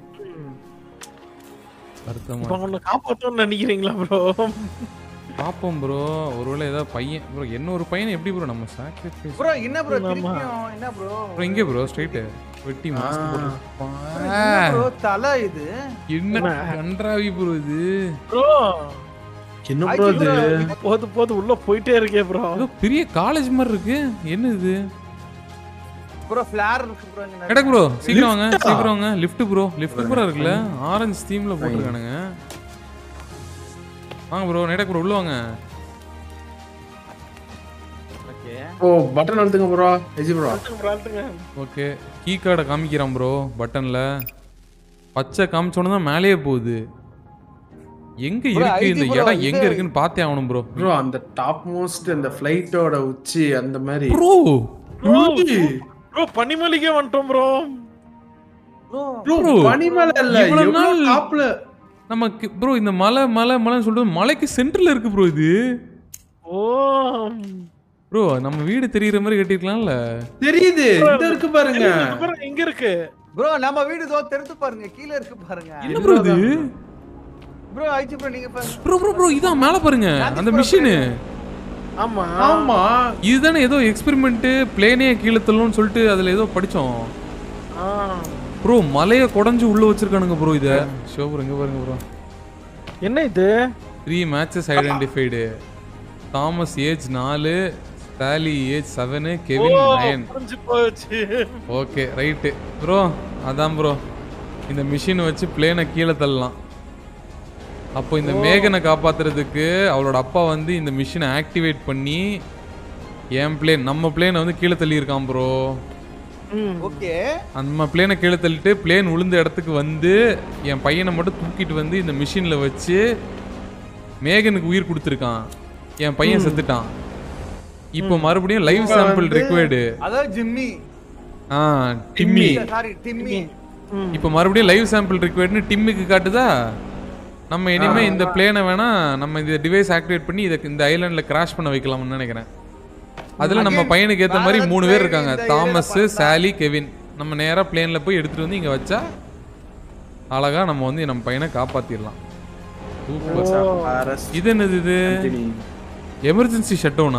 அர்த்தமா இப்போ உன்னை காப்பாற்றணும்னு நினைக்கிறீங்களா ப்ரோ பாப்போம் ப்ரோ ஒருவேளை ஏதாவது பையன் ப்ரோ என்ன ஒரு பையன் எப்படி ப்ரோ நம்ம சாக்ரிஃபைஸ் ப்ரோ என்ன ப்ரோ திருப்பியும் என்ன ப்ரோ ப்ரோ இங்கே ப்ரோ ஸ்ட்ரைட்டு வெட்டி மாஸ்க் போட்டு ப்ரோ தலை இது என்ன கன்றாவி ப்ரோ இது ப்ரோ என்ன ப்ரோ இது போது போது உள்ள போயிட்டே இருக்கே ப்ரோ ஏதோ பெரிய காலேஜ் மாதிரி இருக்கு என்ன இது ப்ரோ ஃபிளார் இருக்கு ப்ரோ இங்க எடக்கு ப்ரோ சீக்கிரம் வாங்க சீக்கிரம் வாங்க லிஃப்ட் ப்ரோ லிஃப்ட் ப்ரோ இருக்குல்ல ஆரஞ்சு தீம்ல போட்டுருக்கானுங்க வாங்க ப்ரோ நேடக் ப்ரோ உள்ள வாங்க ஓகே ஓ பட்டன் அழுத்துங்க ப்ரோ எஜி ப்ரோ பிராண்டுங்க ஓகே கீ கார்டை காமிக்கிறான் ப்ரோ பட்டன்ல பச்சை காமிச்சோன்னு தான் மேலேயே போகுது எங்க இருக்கு இந்த IT bro, இடம் எங்க இது- இருக்குன்னு பார்த்தே ஆகணும் ப்ரோ ப்ரோ அந்த டாப் மோஸ்ட் அந்த ஃப்ளைட்டோட உச்சி அந்த மாதிரி ப்ரோ ப்ரோ பனிமலைக்கே வந்துட்டோம் ப்ரோ ப்ரோ ப்ரோ Bro, பனிமலை இல்ல இவ்வளவு எவ்வளவு நாள் டாப்ல நமக்கு ப்ரோ இந்த மலை மலை மலைன்னு சொல்லிட்டு மலைக்கு சென்டர்ல இருக்கு ப்ரோ இது ஓ ப்ரோ நம்ம வீடு தெரியுற மாதிரி கட்டிருக்கலாம்ல தெரியுது இந்த இருக்கு பாருங்க இது பாருங்க, இங்க இருக்கு ப்ரோ நம்ம வீடு இதோ தெரிந்து பாருங்க கீழ இருக்கு பாருங்க என்ன ப்ரோ இது ப்ரோ ஆயிச்சு ப்ரோ நீங்க பாருங்க ப்ரோ ப்ரோ ப்ரோ இதான் மேல பாருங்க அந்த மிஷினு ஆமா ஆமா இதுதானே ஏதோ எக்ஸ்பெரிமெண்ட் பிளேனே கீழே தள்ளும்னு சொல்லிட்டு அதுல ஏதோ படிச்சோம் ஆ. ப்ரோ மலைய குடஞ்சு உள்ள வச்சிருக்கானுங்க ப்ரோ இத ஷோ ப்ரோ இங்க பாருங்க ப்ரோ என்ன இது three matches identified Thomas age நாலு Stanley age seven Kevin nine புரிஞ்சு போச்சு ஓகே ரைட்டு ப்ரோ அதான் ப்ரோ இந்த மிஷினை வச்சு பிளேனை கீழே தள்ளலாம் அப்போ இந்த மேகனை காப்பாத்துறதுக்கு அவளோட அப்பா வந்து இந்த மிஷினை ஆக்டிவேட் பண்ணி என் பிளேன் நம்ம பிளேனை வந்து கீழே தள்ளியிருக்கான் ப்ரோ ம். ஓகே நம்ம பிளேனை கீழே தள்ளிட்டு பிளேன் விழுந்த இடத்துக்கு வந்து என் பையனை மட்டும் தூக்கிட்டு வந்து இந்த மிஷினில் வச்சு மேகனுக்கு உயிர் கொடுத்துருக்கான் என் பையன் செத்துட்டான் இப்போ மறுபடியும் லைவ் சாம்பிள் ரிக்வயர்டு அதாவது ஜிம்மி ஆ டிம்மி சாரி டிம்மி இப்போ மறுபடியும் லைவ் சாம்பிள் ரிக்வயர்ட்னு டிம்முக்கு காட்டுதா நம்ம இனிமே இந்த பிளேனை வேணா நம்ம இந்த டிவைஸ் ஆக்டிவேட் பண்ணி இதை இந்த ஐலாண்ட்ல கிராஷ் பண்ண வைக்கலாம்னு நினைக்கிறேன் அதுல நம்ம Again, பையனுக்கு ஏத்த மாதிரி வேற மூணு பேர் plane இருக்காங்க இந்த தாமஸ் area ல சாலி கெவின் நம்ம நேரா பிளேன்ல போய் எடுத்துட்டு வந்து இங்க வச்சா அழகா நம்ம வந்து நம்ம பையனை காப்பாத்திடலாம் சூப்பர் இது என்னது இது எமர்ஜென்சி ஷட் டவுனா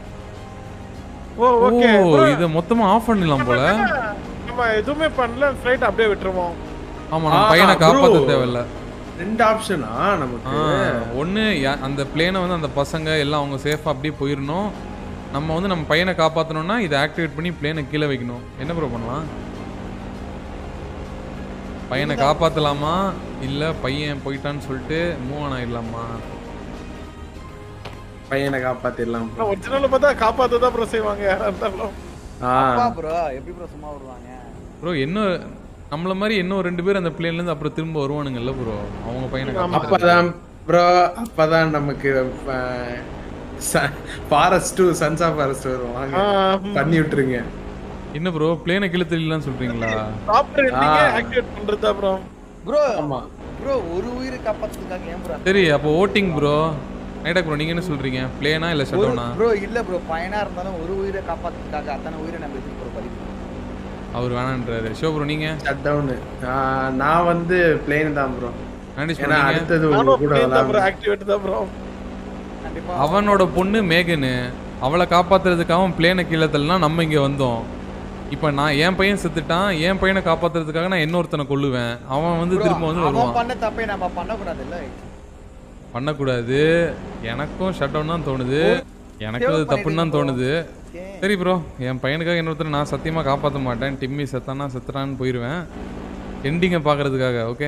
ஓ ஓகே ஓ இதை மொத்தமா ஆஃப் பண்ணிடலாம் போல நம்ம எதுவுமே பண்ணல ஃப்ளைட் அப்படியே விட்டுருவோம் ஆமா நம்ம ஆ, பையனை bro. காப்பாத்த தேவையில்ல ரெண்டு ஆப்ஷனா நமக்கு ஒன்று அந்த பிளேனை வந்து அந்த பசங்க எல்லாம் அவங்க சேஃபாக அப்படியே போயிடணும் நம்ம வந்து நம்ம பையனை காப்பாற்றணும்னா இதை ஆக்டிவேட் பண்ணி பிளேனை கீழே வைக்கணும் என்ன ப்ரோ பண்ணலாம் பையனை காப்பாற்றலாமா இல்லை பையன் போயிட்டான்னு சொல்லிட்டு மூவ் ஆன் ஆயிடலாமா பையனை காப்பாத்திடலாம் bro. ஒரிஜினல் பார்த்தா காப்பாத்த தான் ப்ரோ செய்வாங்க யாரா இருந்தாலும் ஆ அப்பா ப்ரோ எப்படி ப்ரோ சும்மா வருவாங்க ப்ரோ என்ன நம்மள மாதிரி இன்னும் ரெண்டு பேர் அந்த பிளேன்லேருந்து அப்புறம் திரும்ப வருவானுங்கல்ல ப்ரோ அவங்க பையனை காப்பாற்ற அப்பதான் ப்ரோ அப்பதான் நமக்கு Forest two Sons of Forest வருவாங்க பண்ணி விட்டுருங்க என்ன ப்ரோ பிளேனை கீழே தெரியலான்னு சொல்கிறீங்களா சாப்பிட்ற எண்டிங்கே ஆக்டிவேட் பண்றதா ப்ரோ ப்ரோ ஆமா ப்ரோ ஒரு உயிரை காப்பாத்துறதுக்காக ஏன் ப்ரோ சரி அப்போ ஓட்டிங் ப்ரோ நைட்டா ப்ரோ நீங்கள் என்ன சொல்கிறீங்க பிளேனா இல்லை ஷட்டோனா ப்ரோ இல்ல ப்ரோ பையனா இருந்தாலும் ஒரு உயிரை காப்பாத்துறதுக்காக அத்தனை உயிரை நம்ம எதுக்கு ப்ரோ பதிவு அவர் வேணான்றாரு ஷோ ப்ரோ நீங்கள் ஷட் டவுன் நான் வந்து பிளேன் தான் ப்ரோ மேனேஜ் ஏன்னா பண்ணீங்க அடுத்தது உங்க நானும் கூட plane தான் ப்ரோ விளாட ஆக்டிவேட் தான் ப்ரோ கண்டிப்பா அவனோட பொண்ணு மேகனு அவளை காப்பாத்துறதுக்கு அவன் பிளேனை கீழே தள்ளனா நம்ம இங்க வந்தோம் இப்போ நான் என் பையன் செத்துட்டான் என் பையனை காப்பாத்துறதுக்காக நான் இன்னொருத்தனை கொல்லுவேன் அவன் வந்து Bro, திரும்ப வந்து அவன் வருவான் பண்ண தப்பே நம்ம பண்ண கூடாது இல்ல பண்ணக்கூடாது எனக்கும் ஷட் டவுன் தான் தோணுது எனக்கும் அது தப்புன்னு தான் தோணுது சரி ப்ரோ என் பையனுக்காக இன்னொருத்தர் நான் சத்தியமாக காப்பாற்ற மாட்டேன் டிம்மி செத்தானா செத்துறான்னு போயிடுவேன் எண்டிங்கை பார்க்கறதுக்காக ஓகே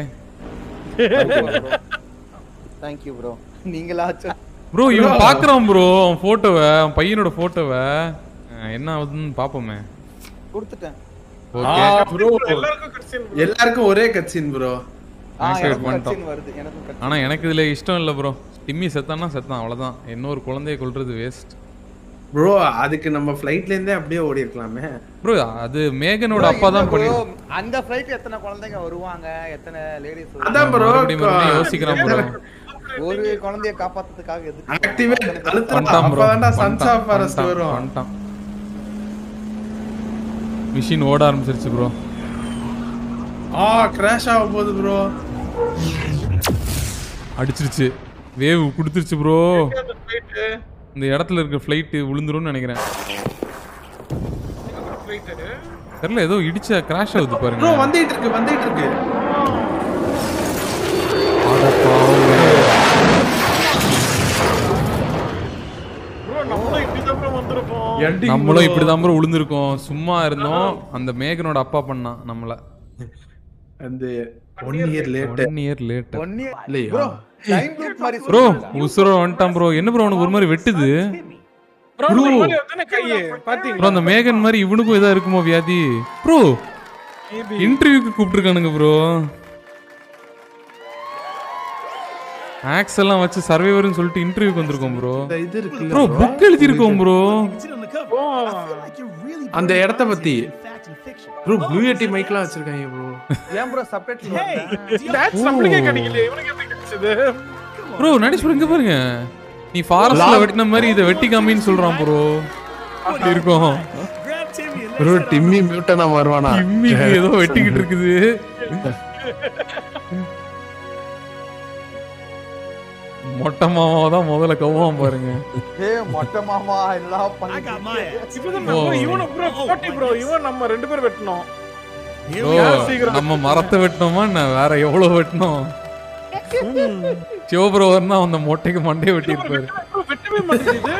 தேங்க்யூ ப்ரோ நீங்களாச்சும் ப்ரோ இவன் பார்க்குறான் ப்ரோ அவன் ஃபோட்டோவை அவன் பையனோட ஃபோட்டோவை என்ன ஆகுதுன்னு பார்ப்போமே கொடுத்துட்டேன் ஓகே ப்ரோ எல்லாருக்கும் கட்சின் எல்லாருக்கும் ஒரே கட்சின் ப்ரோ ஆ Activate எனக்கும் பண்ணிட்டோம். cutscene வருது எனக்கும் cutscene. ஆனால் எனக்கு இதில் இஷ்டம் இல்லை ப்ரோ டிம்மி செத்தானா செத்தான் அவ்வளோதான் இன்னொரு குழந்தைய கொல்றது வேஸ்ட் ப்ரோ அதுக்கு நம்ம ஃப்ளைட்ல இருந்தே அப்படியே ஓடி இருக்கலாமே ப்ரோ அது மேகனோட அப்பா தான் இல்ல பண்ணி bro, அந்த ஃப்ளைட் எத்தனை குழந்தைங்க வருவாங்க எத்தனை லேடிஸ் அதான் ப்ரோ மறுபடியும் மறுபடியும் யோசிக்கிறான் ப்ரோ ஒரு குழந்தைய காப்பாத்துறதுக்காக எதுக்கு ஆக்டிவேட் அழுத்தலாம் பண்ணிட்டான் ப்ரோ அப்பதான்டா சன்ஸ் ஆஃப் ஃபாரஸ்ட் வரும் பண்ணிட்டான் மிஷின் ஓட ஆரம்பிச்சிருச்சு ப்ரோ ஆ கிராஷ் ஆக போகுது ப்ரோ அடிச்சிருச்சு வேவ் கொடுத்துருச்சு ப்ரோ இந்த இடத்துல இருக்க ஃப்ளைட்டு விழுந்துரும்னு நினைக்கிறேன் தெரியல ஏதோ இடிச்ச கிராஷ் ஆகுது ப்ரோ பாருங்க வந்துட்டு இருக்கு வந்துட்டு இருக்கு அட பாவமே. ப்ரோ நம்மளும் இப்படி தான் வந்திருப்போம் நம்மளும் இப்படிதான் ப்ரோ விழுந்திருக்கோம் சும்மா இருந்தோம் அந்த மேகனோட அப்பா பண்ணான் நம்மள அந்த one year late one year late one இல்லையா? ப்ரோ டைம் லூப் மாதிரி ப்ரோ சொல்றீங்களா? உசுர வந்துட்டான் ப்ரோ என்ன ப்ரோ உனக்கு ஒரு மாதிரி வெட்டுது ப்ரோ இந்த மாதிரி தானே கையே ப்ரோ பாத்தீங்களா அந்த மேகன் மாதிரி இவனுக்கும் இதா இருக்குமோ வியாதி ப்ரோ இன்டர்வியூக்கு கூப்பிட்டுருக்கானுங்க ப்ரோ ஆக்ஸ் எல்லாம் வச்சு சர்வைவர்னு சொல்லிட்டு இன்டர்வியூக்கு வந்திருக்கோம் ப்ரோ இந்த இது இருக்குல்ல ப்ரோ புக் எழுதியிருக்கோம் ப்ரோ அந்த இடத்த பத்தி ப்ரோ ப்ளூ எட்டி மைக்லாம் வச்சிருக்காங்க ப்ரோ ஏன் ப்ரோ சப்டைட்டில் டாக்ஸ் நம்மளுக்கே கிடைக்கல இவனுக்கு எப்படி கிடைச்சது ப்ரோ நடிச்சு ப்ரோ இங்க பாருங்க நீ ஃபாரஸ்ட்ல வெட்டின மாதிரி இதை வெட்டி காமின்னு சொல்றான் ப்ரோ அப்படி இருக்கும் ப்ரோ டிம்மி மியூட்டனா வருவானா கிம்மிக்கு ஏதோ வெட்டிக்கிட்டு இருக்குது மொட்டை மாமாவை தான் முதல்ல கவ்வான் பாருங்க ஏ மொட்டை மாமா எல்லாம் பண்ணிட்டு இப்பதான் நம்ம இவனை ப்ரோ போட்டி ப்ரோ இவன் நம்ம ரெண்டு பேரும் வெட்டணும் ஓ நம்ம மரத்தை வெட்டினோமா என்ன வேற எவ்வளவு வெட்டினோம் சிவபிரவர்னா அந்த மொட்டைக்கு மண்டையை வெட்டியிருப்பாரு Bro, வெட்டவே மாட்டேங்குது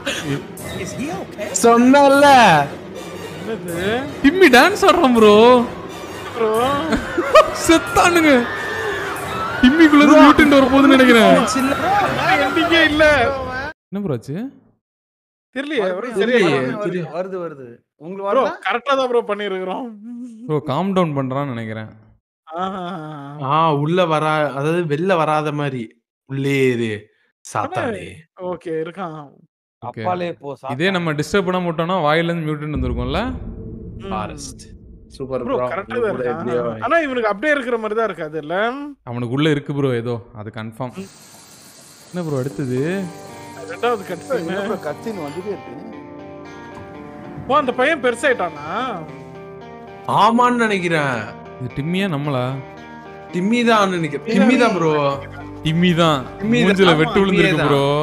சொன்னல என்னது டிம்மி டான்ஸ் ஆடுறான் ப்ரோ ப்ரோ செத்தானுங்க டிம்மிக்குள்ள இருந்து மியூட்டன்ட் வர போகுதுன்னு நினைக்கிறேன் எண்டிங்கே இல்ல என்ன ப்ரோ ஆச்சு தெரியலையே bro, மறுபடியும் சரியா தெரியலையே. வருது, வருது வருது உங்களுக்கு ப்ரோ வருதா கரெக்டா தான் ப்ரோ பண்ணிருக்கிறோம் ப்ரோ காம் டவுன் பண்றான்னு நினைக்கிறேன் ஆ உள்ள வரா அதாவது வெளில வராத மாதிரி உள்ளே இரு சாத்தானே ஓகே இருக்கான் Okay. அப்பாலே போ சாப்பிட்டா. இதே நம்ம டிஸ்டர்ப் பண்ண மாட்டோம்னா வாயில இருந்து மியூட்டன்ட் வந்திருக்கும்ல ஃபாரஸ்ட் சூப்பர் ப்ரோ ப்ரோ கரெக்டா தான் இருக்கான் ஆனா இவனுக்கு அப்படியே இருக்கிற மாதிரி தான் இருக்காது இல்ல அவனுக்கு உள்ள இருக்கு ப்ரோ ஏதோ அது கன்ஃபார்ம் என்ன ப்ரோ அடுத்தது ரெண்டாவது Bro, கட்சி என்ன bro cutscene வந்துட்டே இருக்கு ஓ அந்த பையன் பெருசாயிட்டானா ஆமான்னு நினைக்கிறேன் இது டிம்மியா நம்மளா டிம்மி தான் நினைக்கிறேன் டிம்மி தான் ப்ரோ டிம்மி தான் டிம்மி தான். மூஞ்சில ஆமா, வெட்டு விழுந்திருக்கு டிம்மியே ப்ரோ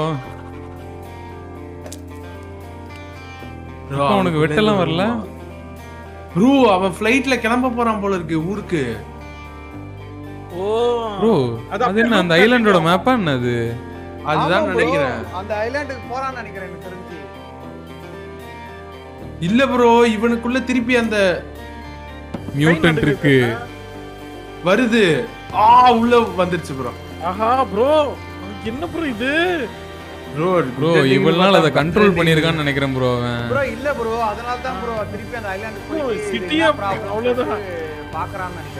அவனுக்கு வெட்டெல்லாம் வரல ப்ரோ அவன் ஃப்ளைட்ல கிளம்ப போறான் போல இருக்கு ஊருக்கு ஓ ப்ரோ அது அது என்ன அந்த ஐலாண்டோட மேப்பா என்ன அது அதுதான் ஆமா bro, நினைக்கிறேன் அந்த ஐலாண்டுக்கு போறான்னு நினைக்கிறேன் எனக்கு தெரிஞ்சு இல்ல ப்ரோ இவனுக்குள்ள திருப்பி அந்த மியூட்டன்ட் இருக்கு வருது ஆ உள்ள வந்துருச்சு ப்ரோ ஆஹா ப்ரோ என்ன ப்ரோ இது ப்ரோ ப்ரோ இவ்வளவு நாள் அதை கண்ட்ரோல் பண்ணியிருக்கான்னு நினைக்கிறேன் ப்ரோ அவன் ப்ரோ இல்ல ப்ரோ அதனால தான் ப்ரோ திருப்பி அந்த ஐலாண்டுக்கு Bro, போய் city-யே அப்படி, அவ்வளவுதான். பாக்குறான்னு நினைக்கிறேன்